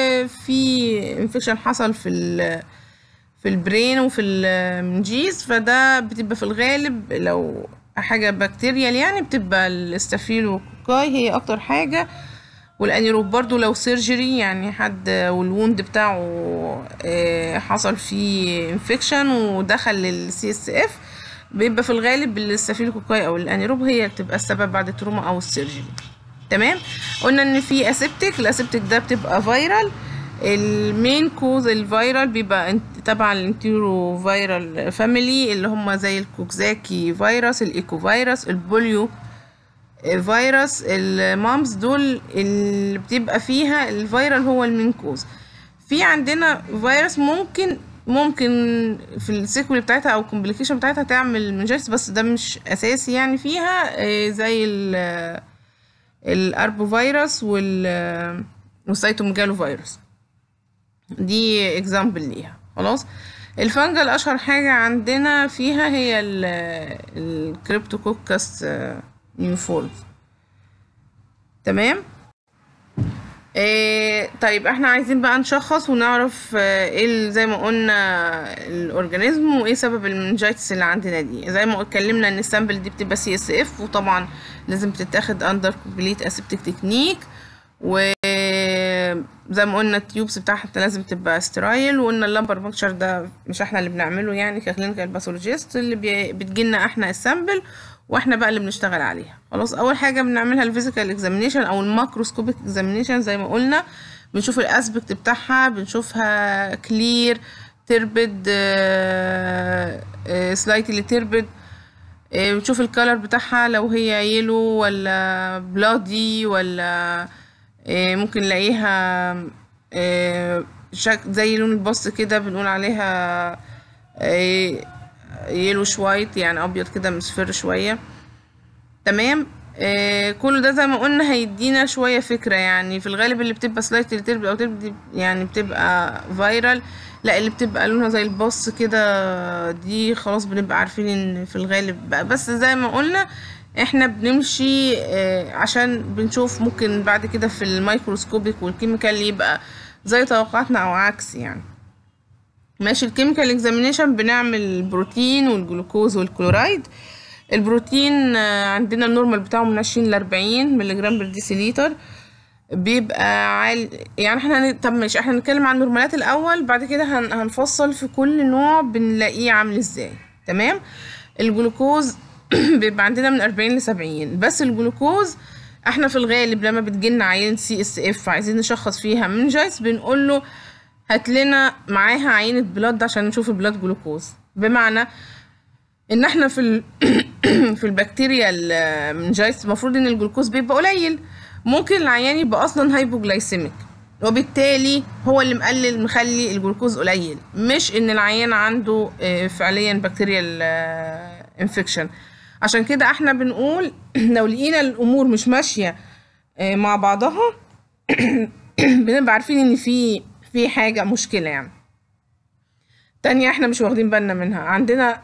وفي انفكشن حصل في ال في البرين وفي المنجيز فده بتبقى في الغالب لو حاجه بكتيريال يعني بتبقى الاستافيلوكوكاي هي اكتر حاجه والانيروب برضو لو سيرجري يعني حد والوند بتاعه حصل فيه انفكشن ودخل للسي اس اف بيبقى في الغالب الاستافيلوكوكاي او الانيروب هي بتبقى السبب بعد التروما او السيرجري تمام قلنا ان في اسيبتك الاسيبتك ده بتبقى فيرال المين كوز الفيرال بيبقى تبع الانتيرو فيرال فاميلي اللي هم زي الكوكزاكي فيروس الايكو فيروس البوليو فيروس المامز دول اللي بتبقى فيها الفيرال هو المين كوز في عندنا فيروس ممكن ممكن في السيكول بتاعتها او الكومبليكيشن بتاعتها تعمل منجرس بس ده مش اساسي يعني فيها زي الاربو فيروس وال والسيتوميجالو فيروس دي اكزامبل ليها خلاص الفنجل اشهر حاجة عندنا فيها هي الكريبتوكوكس نيوفورز تمام إيه طيب احنا عايزين بقى نشخص ونعرف ايه زي ما قلنا الاورجانيزم وايه سبب المنجايتس اللي عندنا دي زي ما اتكلمنا ان السامبل دي بتبقى سي اس اف وطبعا لازم تتاخد اندر كومبليت اسيبتك تكنيك وزي ما قلنا التيوبس بتاعها لازم تبقى سترايل وقلنا اللامبر بكتشر ده مش احنا اللي بنعمله يعني ككلينيكال باثولوجيست اللي بي... بتجيلنا احنا السامبل واحنا بقى اللي بنشتغل عليها خلاص اول حاجه بنعملها الفيزيكال اكزامينيشن او الماكروسكوبيك اكزامينيشن زي ما قلنا بنشوف الاسبكت بتاعها بنشوفها كلير تربد سلايتلي تربد بنشوف الكالر بتاعها لو هي يلو ولا بلادي ولا ممكن نلاقيها شكل زي لون البص كده بنقول عليها يلوش وايت يعني ابيض كده مصفر شويه تمام آه كل ده زي ما قلنا هيدينا شويه فكره يعني في الغالب اللي بتبقى سلايت اللي تربي او تربي يعني بتبقى فايرال لا اللي بتبقى لونها زي البص كده دي خلاص بنبقى عارفين ان في الغالب بقى بس زي ما قلنا احنا بنمشي آه عشان بنشوف ممكن بعد كده في الميكروسكوبيك والكيميكال يبقى زي توقعاتنا او عكس يعني ماشي الكيميكال اكزامينيشن بنعمل البروتين والجلوكوز والكلورايد البروتين عندنا النورمال بتاعه من عشرين لأربعين ملي جرام بر ديسيليتر بيبقى عالي يعني احنا هن... طب ماشي احنا هنتكلم عن النورمالات الاول بعد كده هن... هنفصل في كل نوع بنلاقيه عامل ازاي تمام الجلوكوز بيبقى عندنا من أربعين لسبعين بس الجلوكوز احنا في الغالب لما بتجيلنا عينة سي اس اف عايزين نشخص فيها منجايتس بنقول له هات لنا معاها عينة بلاد عشان نشوف البلاد جلوكوز بمعنى ان احنا في ال... في البكتيريا المنجايتس المفروض ان الجلوكوز بيبقى قليل ممكن العيان يبقى اصلا هايبوجلايسيميك وبالتالي هو اللي مقلل مخلي الجلوكوز قليل مش ان العيان عنده آه، فعليا بكتيريال انفكشن عشان كده احنا بنقول لو لقينا الامور مش ماشيه آه، مع بعضها بنبقى عارفين ان في في حاجه مشكله يعني تانية احنا مش واخدين بالنا منها عندنا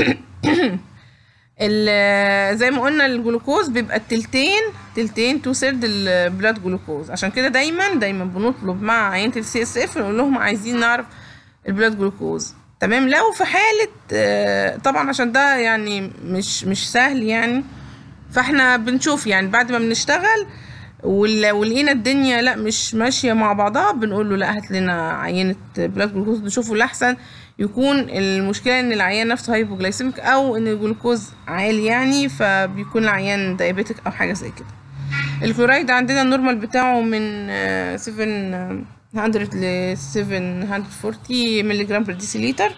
ال- زي ما قلنا الجلوكوز بيبقى التلتين تلتين تو سيرد البلاد جلوكوز عشان كده دايما دايما بنطلب مع عينة السي اس اف نقول لهم عايزين نعرف البلاد جلوكوز تمام لو في حالة آه، طبعا عشان ده يعني مش مش سهل يعني فاحنا بنشوف يعني بعد ما بنشتغل ول- ولقينا الدنيا لا مش ماشية مع بعضها بنقول له لا هات لنا عينة بلاد جلوكوز نشوفه الأحسن يكون المشكلة ان العيان نفسه هايبوجلايسيميك او ان الجلوكوز عالي يعني فبيكون العيان دايابيتك او حاجة زي كده الكلورايد عندنا النورمال بتاعه من آه، 700 ل 740 مللي جرام بر ديسيليتر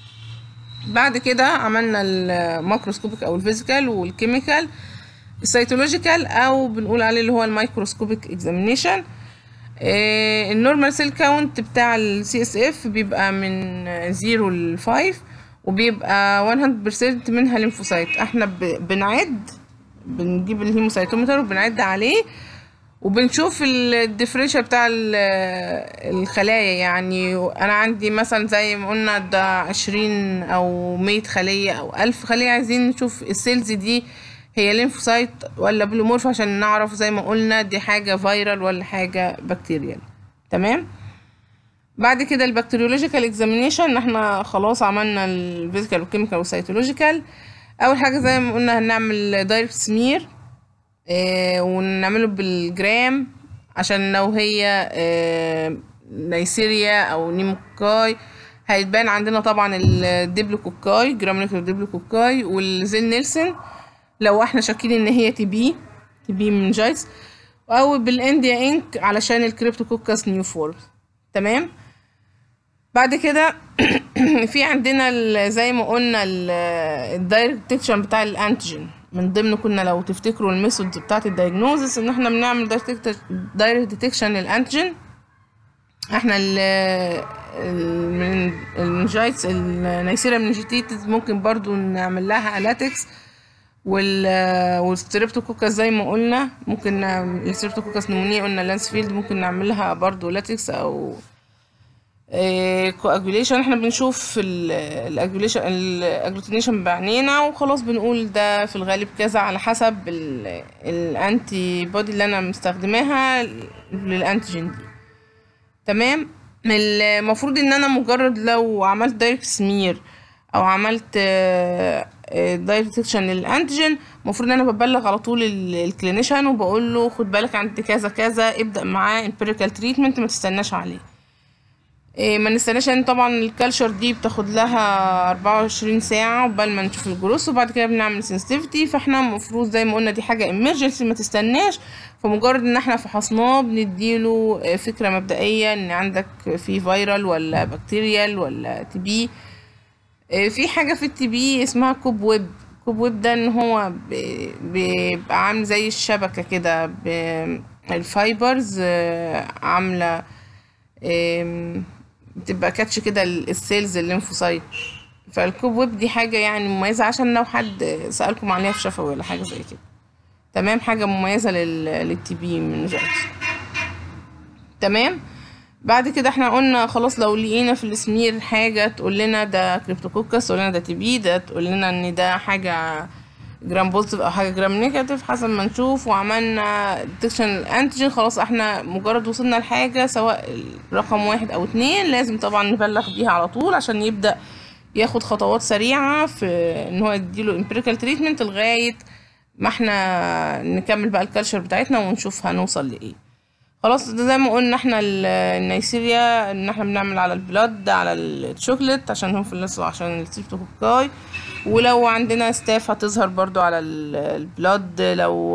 بعد كده عملنا الماكروسكوبيك او الفيزيكال والكيميكال السيتولوجيكال او بنقول عليه اللي هو الميكروسكوبيك اكزامينيشن النورمال سيل كاونت بتاع السي اس اف بيبقى من 0 ل 5 وبيبقى 100% منها ليمفوسايت احنا ب- بنعد بنجيب الهيموسايتومتر وبنعد عليه وبنشوف الديفرنشال بتاع ال- الخلايا يعني انا عندي مثلا زي ما قلنا ده عشرين او مية خلية او الف خلية عايزين نشوف السيلز دي هي ليمفوسايت ولا بلومورف عشان نعرف زي ما قلنا دي حاجة فيرال ولا حاجة بكتيريال تمام بعد كده البكتيريولوجيكال اكزامينيشن احنا خلاص عملنا الفيزيكال والكيميكال والسيتولوجيكال اول حاجه زي ما قلنا هنعمل دايركت سمير اه ونعمله بالجرام عشان لو هي اه نيسيريا او نيموكاي هيتبان عندنا طبعا الديبلوكوكاي جراموليكولر ديبلوكوكاي والزين نيلسون لو احنا شاكين ان هي تي بي تي بي منجايتس او بالانديا انك علشان الكريبتوكوكاس نيوفورم تمام بعد كده في عندنا ال- زي ما قلنا الدايركت ديتكشن بتاع الانتيجين من ضمن كنا لو تفتكروا الميثودز بتاعت الدايجنوزس ان احنا بنعمل دايركت ديتكشن للانتيجين احنا ال ال- من المنجايتس النيسيريا منجيتيتس ممكن برضو نعمل لها الاتكس وال والستريبتوكوكاس زي ما قلنا ممكن نعمل الستريبتوكوكاس نمونية قلنا لانسفيلد ممكن نعملها برضو لاتكس او كواجوليشن احنا بنشوف الاجوليشن الاجلوتينيشن بعينينا وخلاص بنقول ده في الغالب كذا على حسب الانتي بودي اللي انا مستخدماها للانتيجين دي تمام المفروض ان انا مجرد لو عملت دايركت سمير او عملت دايركت ديتكشن للانتيجين المفروض ان انا ببلغ على طول ال- الكلينيشن وبقول له خد بالك عند كذا كذا ابدا معاه امبيريكال تريتمنت ما تستناش عليه إيه ما نستناش ان طبعا الكالشر دي بتاخد لها 24 ساعة قبل ما نشوف الجروس وبعد كده بنعمل سنسيتيفيتي فاحنا المفروض زي ما قلنا دي حاجة امرجنسي ما تستناش فمجرد ان احنا فحصناه بنديله آه، فكرة مبدئية ان عندك في فيرال ولا بكتيريال ولا تي بي في حاجة في التي بي اسمها كوب ويب كوب ويب ده ان هو ب- بيبقى عامل زي الشبكة كده ب- الفايبرز آه، عاملة آم، بتبقى كاتش كده ال- السيلز الليمفوسايت فالكوب ويب دي حاجة يعني مميزة عشان لو حد سألكم عليها في شفوي ولا حاجة زي كده تمام حاجة مميزة لل للتي بي من جات تمام بعد كده احنا قلنا خلاص لو لقينا في السمير حاجة تقول لنا ده كريبتوكوكس تقول لنا ده تي بي ده تقول لنا ان ده حاجة جرام بوزيتيف او حاجة جرام نيجاتيف حسب ما نشوف وعملنا ديتكشن الانتيجين خلاص احنا مجرد وصلنا لحاجة سواء رقم واحد او اتنين لازم طبعا نبلغ بيها على طول عشان يبدأ ياخد خطوات سريعة في ان هو يديله امبيريكال تريتمنت لغاية ما احنا نكمل بقى الكالتشر بتاعتنا ونشوف هنوصل لايه خلاص ده زي ما قلنا احنا ال- النيسيريا ان احنا بنعمل على البلاد على الشوكليت عشان هم في اللسه عشان الستريبتوكوكاي ولو عندنا ستاف هتظهر برضو على ال- البلاد لو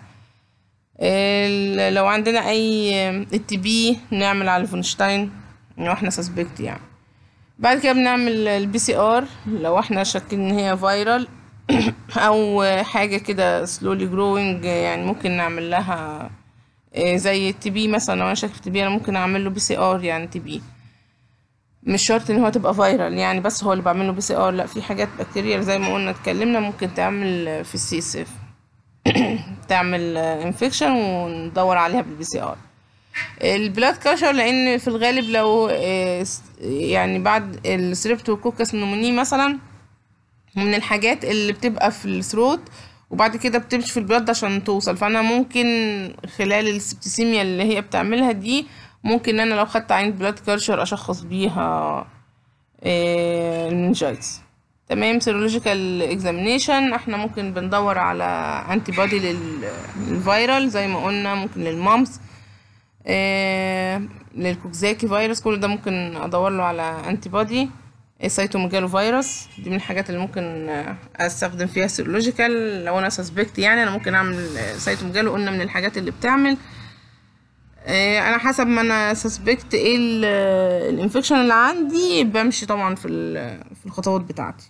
ال- لو عندنا اي التي بي نعمل على الفونشتاين لو احنا سسبكت يعني بعد كده بنعمل البي سي ار لو احنا شاكين ان هي فايرال او حاجه كده سلولي جروينج يعني ممكن نعمل لها آه، زي التي بي مثلا لو انا شاك في تي بي انا ممكن اعمل له بي سي ار يعني تي بي مش شرط ان هو تبقى فايرال يعني بس هو اللي بعمله بي سي ار لا في حاجات بكتيريا زي ما قلنا اتكلمنا ممكن تعمل في السي اس اف تعمل انفكشن وندور عليها بالبي سي ار البلاد كاشر لان في الغالب لو آه، س- يعني بعد السريبتوكوكس نموني مثلا من الحاجات اللي بتبقى في الثروت وبعد كده بتمشي في البلد عشان توصل فانا ممكن خلال السبتسيميا اللي هي بتعملها دي ممكن ان انا لو خدت عين بلاد كارشر اشخص بيها آه، المنجايتس تمام سيرولوجيكال اكزامينيشن احنا ممكن بندور على انتي بودي للفيرال زي ما قلنا ممكن للمامس آه، للكوكزاكي فيروس كل ده ممكن ادور له على انتي بودي سايتوميجالو فيروس دي من الحاجات اللي ممكن آه، استخدم فيها سيرولوجيكال لو انا سسبكت يعني انا ممكن اعمل سايتوميجالو قلنا من الحاجات اللي بتعمل آه، انا حسب ما انا سسبكت ايه الانفكشن اللي عندي بمشي طبعا في ال- في الخطوات بتاعتي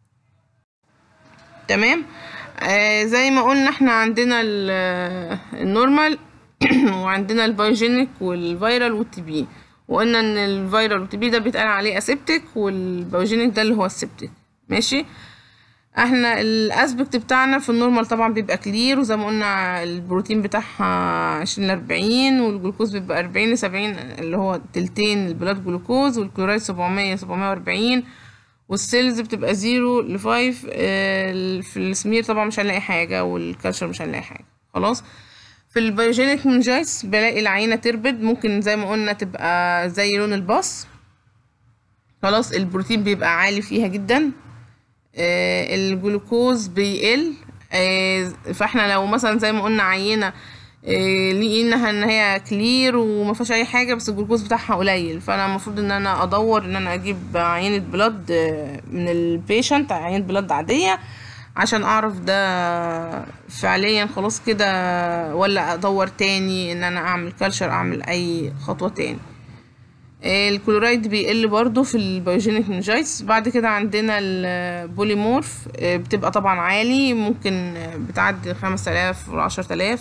تمام آه زي ما قلنا احنا عندنا ال- النورمال وعندنا البايوجينيك والفيرال والتي بي وقلنا ان الفيرال والتي بي ده بيتقال عليه اسيبتك والبايوجينيك ده اللي هو السيبتك ماشي احنا الاسبكت بتاعنا في النورمال طبعا بيبقى كلير وزي ما قلنا البروتين بتاعها عشرين لأربعين والجلوكوز بيبقى أربعين لسبعين اللي هو تلتين البلاد جلوكوز والكلورايد سبعمية سبعمية وأربعين والسيلز بتبقى زيرو لفايف اه في السمير طبعا مش هنلاقي حاجة والكالشر مش هنلاقي حاجة خلاص في البيوجينيك منجايس بلاقي العينة تربد ممكن زي ما قلنا تبقى زي لون الباص خلاص البروتين بيبقى عالي فيها جدا آه، الجلوكوز بيقل آه، فاحنا لو مثلا زي ما قلنا عينة آه، لقيناها ان هي كلير وما فيهاش اي حاجه بس الجلوكوز بتاعها قليل فانا المفروض ان انا ادور ان انا اجيب عينه بلاد آه، من البيشنت عينه بلاد عاديه عشان اعرف ده فعليا خلاص كده ولا ادور تاني ان انا اعمل كالشر اعمل اي خطوه تاني آه، الكلورايد بيقل برضو في البيوجينيك منجايتس بعد كده عندنا البوليمورف آه، بتبقى طبعا عالي ممكن آه، بتعدي خمس تلاف وعشر تلاف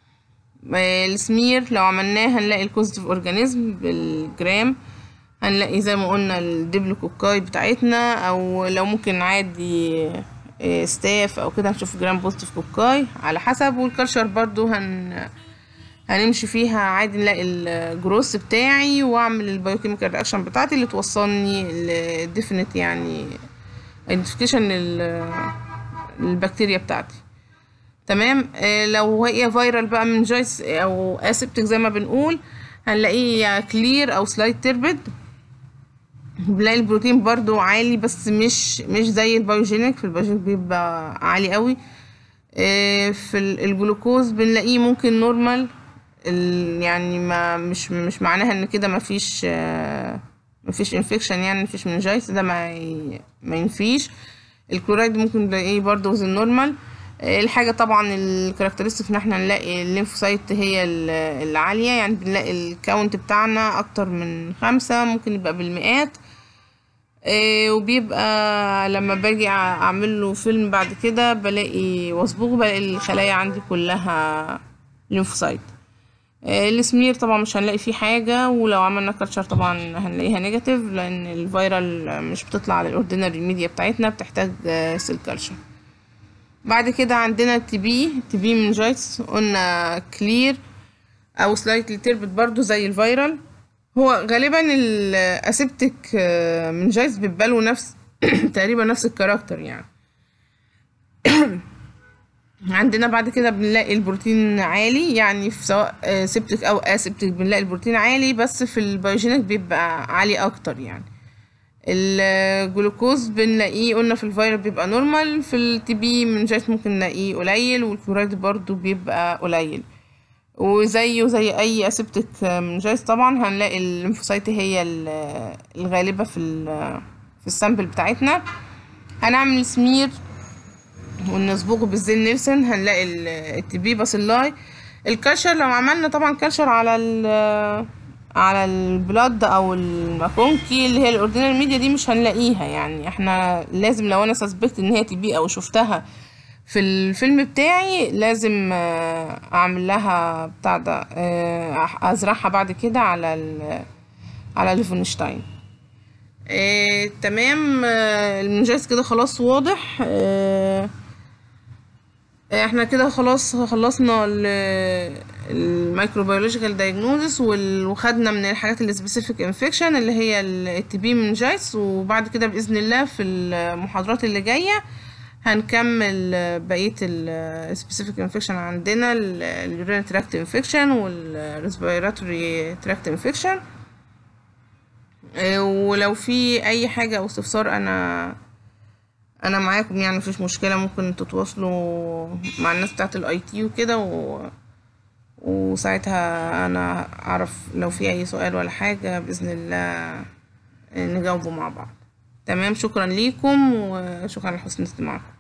السمير لو عملناه هنلاقي الكوزيتيف اورجانيزم بالجرام هنلاقي زي ما قلنا الدبلوكوكاي بتاعتنا او لو ممكن عادي آه، ستاف او كده هنشوف جرام بوزيتيف كوكاي على حسب والكالشر برضو هن هنمشي فيها عادي نلاقي الجروس بتاعي واعمل البايوكيميكال رياكشن بتاعتي اللي توصلني لديفينيت يعني ايدنتيفيكيشن للبكتيريا بتاعتي تمام آه، لو هي فيرال بقى من جايس او اسيبتك زي ما بنقول هنلاقيه يا كلير او سلايد تربد بنلاقي البروتين برضو عالي بس مش مش زي البيوجينيك في البيوجينيك بيبقى عالي قوي آه، في ال- الجلوكوز بنلاقيه ممكن نورمال ال- يعني ما مش مش معناها ان كده ما فيش ما فيش انفكشن يعني ما فيش منجايتس ده ما ي- ما ينفيش الكلورايد ممكن نلاقيه برضه وزن نورمال آه، الحاجه طبعا الكاركترستيك ان احنا نلاقي الليمفوسايت هي ال- العاليه يعني بنلاقي الكاونت بتاعنا اكتر من خمسة ممكن يبقى بالمئات آه، وبيبقى لما باجي أع- اعمل له فيلم بعد كده بلاقي واصبغه بلاقي الخلايا عندي كلها ليمفوسايت آه، السمير طبعا مش هنلاقي فيه حاجة ولو عملنا كلتشر طبعا هنلاقيها نيجاتيف لان الفيرال مش بتطلع على الاوردينري ميديا بتاعتنا بتحتاج سيل كلتشر بعد كده عندنا التي بي تي بي منجايتس قلنا كلير او سلايتلي تربت برضو زي الفيرال هو غالبا الاسيبتك منجايتس بيبقى له نفس تقريبا نفس الكاركتر يعني عندنا بعد كده بنلاقي البروتين عالي يعني في سواء آه، سيبتك او اسيبتك بنلاقي البروتين عالي بس في البيوجينيك بيبقى عالي اكتر يعني الجلوكوز بنلاقيه قلنا في الفيروس بيبقى نورمال في التي بي منجات ممكن نلاقيه قليل والكلورايد برضو بيبقى قليل وزيه زي اي اسيبتك منجاز طبعا هنلاقي الليمفوسايت هي ال- الغالبة في ال- في السامبل بتاعتنا هنعمل سمير ونصبغه بالزين نيلسون هنلاقي التي بي باسيلاي الكالشر لو عملنا طبعا كالشر على ال على البلاد او الماكونكي اللي هي الاوردينال ميديا دي مش هنلاقيها يعني احنا لازم لو انا سسبكت ان هي تي بي او شفتها في الفيلم بتاعي لازم آه، اعمل لها بتاع ده آه، ازرعها بعد كده على ال على ليفنشتاين آه، تمام آه، المنجز كده خلاص واضح آه، احنا كده خلاص خلصنا الميكروبيولوجيكال دايجنوزس وخدنا من الحاجات السبيسيفيك انفكشن اللي هي التي بي منجايتس وبعد كده باذن الله في المحاضرات اللي جايه هنكمل بقيه السبيسيفيك انفكشن عندنا اليورين تراكت انفكشن والريسبيراتوري تراكت انفكشن ولو في اي حاجه او استفسار انا انا معاكم يعني مفيش مشكله ممكن تتواصلوا مع الناس بتاعه الاي تي وكده و... وساعتها انا اعرف لو في اي سؤال ولا حاجه باذن الله نجاوبه مع بعض تمام شكرا ليكم وشكرا لحسن استماعكم